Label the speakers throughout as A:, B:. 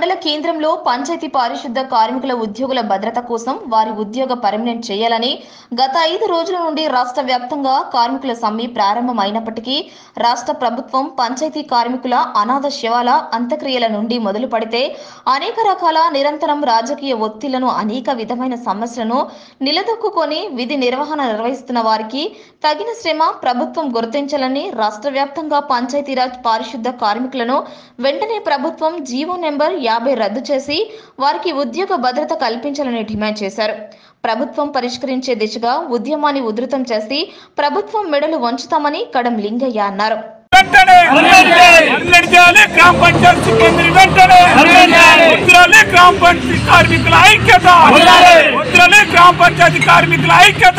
A: మండల కేంద్రంలో పంచాయతీ పారిశుద్ధ కార్మికుల ఉద్యోగుల భద్రత కోసం వారి ఉద్యోగ పర్మనెంట్ చేయాలని గత ఐదు రోజుల నుండి రాష్ట్ర వ్యాప్తంగా కార్మికుల సమ్మె ప్రారంభమైనప్పటికీ రాష్ట్ర ప్రభుత్వం పంచాయతీ కార్మికుల అనాథ శవాల అంత్యక్రియల నుండి మొదలు పెడితే అనేక రకాల నిరంతరం రాజకీయ ఒత్తిళ్లను అనేక విధమైన సమస్యలను నిలదొక్కుకొని విధి నిర్వహణ నిర్వహిస్తున్న వారికి తగిన శ్రమ ప్రభుత్వం గుర్తించాలని రాష్ట్ర వ్యాప్తంగా పంచాయతీరాజ్ పారిశుద్ధ కార్మికులను వెంటనే ప్రభుత్వం జీవో నెంబర్ యాభై రద్దు చేసి వారికి ఉద్యోగ భద్రత కల్పించాలని డిమాండ్ చేశారు ప్రభుత్వం పరిష్కరించే దిశగా ఉద్యమాన్ని ఉధృతం చేసి ప్రభుత్వం మెడలు వంచుతామని కడం లింగయ్య అన్నారు
B: వెంటనే అల్లడి చేయాలి గ్రామ పంచాయతీ సిబ్బందిని వెంటనే వద్దురాలి గ్రామ పంచాయతీ కార్మికుల ఐక్యత వద్దురాలి గ్రామ పంచాయతీ కార్మికుల ఐక్యత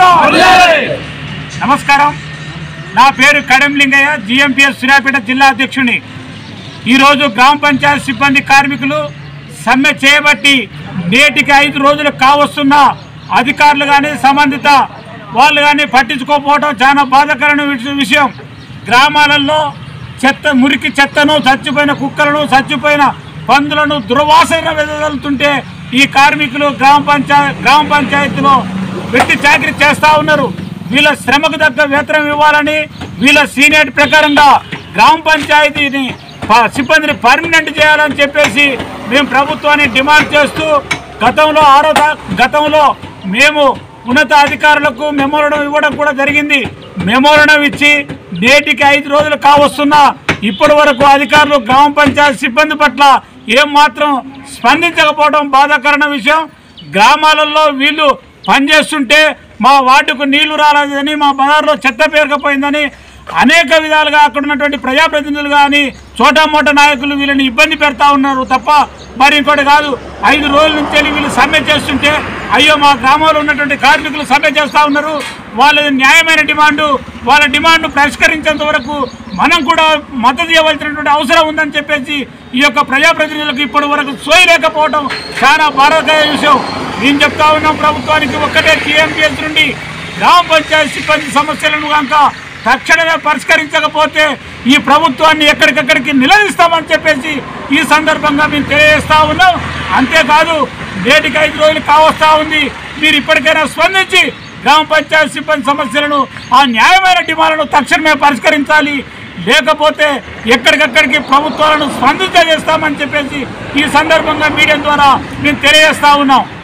B: నమస్కారం నా పేరు కడం లింగయ్య జిఎంపిఎస్ సూర్యాపేట జిల్లా అధ్యక్షుని ఈరోజు గ్రామ పంచాయతీ సిబ్బంది కార్మికులు సమ్మె చేయబట్టి నేటికి ఐదు రోజులు కావస్తున్న అధికారులు కానీ సంబంధిత వాళ్ళు కానీ పట్టించుకోకపోవడం చాలా బాధాకరమైన విష- విషయం గ్రామాలలో చెత్త మురికి చెత్తను చచ్చిపోయిన కుక్కలను చచ్చిపోయిన పందులను దుర్వాసన వెదజల్లుతుంటే ఈ కార్మికులు గ్రామ పంచాయతీ గ్రామ పంచాయతీలో పెట్టి చాకరీ చేస్తా ఉన్నారు వీళ్ళ శ్రమకు తగ్గ వేతనం ఇవ్వాలని వీళ్ళ సీనియర్ ప్రకారంగా గ్రామ పంచాయతీని ప- సిబ్బందిని పర్మనెంట్ చేయాలని చెప్పేసి మేము ప్రభుత్వాన్ని డిమాండ్ చేస్తూ గతంలో ఆరో తా- గతంలో మేము ఉన్నత అధికారులకు మెమోరడం ఇవ్వడం కూడా జరిగింది మెమోరడం ఇచ్చి నేటికి ఐదు రోజులు కావస్తున్నా ఇప్పటి వరకు అధికారులు గ్రామ పంచాయతీ సిబ్బంది పట్ల ఏం మాత్రం స్పందించకపోవడం బాధాకరణ విషయం గ్రామాలలో వీళ్ళు పనిచేస్తుంటే మా వార్డుకు నీళ్లు రాలేదని మా బజార్లో చెత్త పేరుకపోయిందని అనేక విధాలుగా అక్కడ ఉన్నటువంటి ప్రజాప్రతినిధులు కానీ చోటా మోటా నాయకులు వీళ్ళని ఇబ్బంది పెడతా ఉన్నారు తప్ప మరి ఇంకోటి కాదు ఐదు రోజుల నుంచి వెళ్ళి వీళ్ళు సమ్మె చేస్తుంటే అయ్యో మా గ్రామంలో ఉన్నటువంటి కార్మికులు సమ్మె చేస్తూ ఉన్నారు వాళ్ళది న్యాయమైన డిమాండు వాళ్ళ డిమాండ్ను పరిష్కరించేంత వరకు మనం కూడా మద్దతు ఇవ్వవలసినటువంటి అవసరం ఉందని చెప్పేసి ఈ యొక్క ప్రజాప్రతినిధులకు ఇప్పటి వరకు సోయి లేకపోవడం చాలా బాధాకర విషయం మేము చెప్తా ఉన్నాం ప్రభుత్వానికి ఒక్కటే టీఎంపీఎస్ నుండి గ్రామ పంచాయతీ సిబ్బంది సమస్యలను కనుక తక్షణమే పరిష్కరించకపోతే ఈ ప్రభుత్వాన్ని ఎక్కడికక్కడికి నిలదీస్తామని చెప్పేసి ఈ సందర్భంగా మేము తెలియజేస్తా ఉన్నాం అంతేకాదు నేటికి ఐదు రోజులు కావస్తా ఉంది మీరు ఇప్పటికైనా స్పందించి గ్రామ పంచాయతీ సిబ్బంది సమస్యలను ఆ న్యాయమైన డిమాండ్లను తక్షణమే పరిష్కరించాలి లేకపోతే ఎక్కడికక్కడికి ప్రభుత్వాలను స్పందించేస్తామని చెప్పేసి ఈ సందర్భంగా మీడియా ద్వారా మేము తెలియజేస్తా ఉన్నాం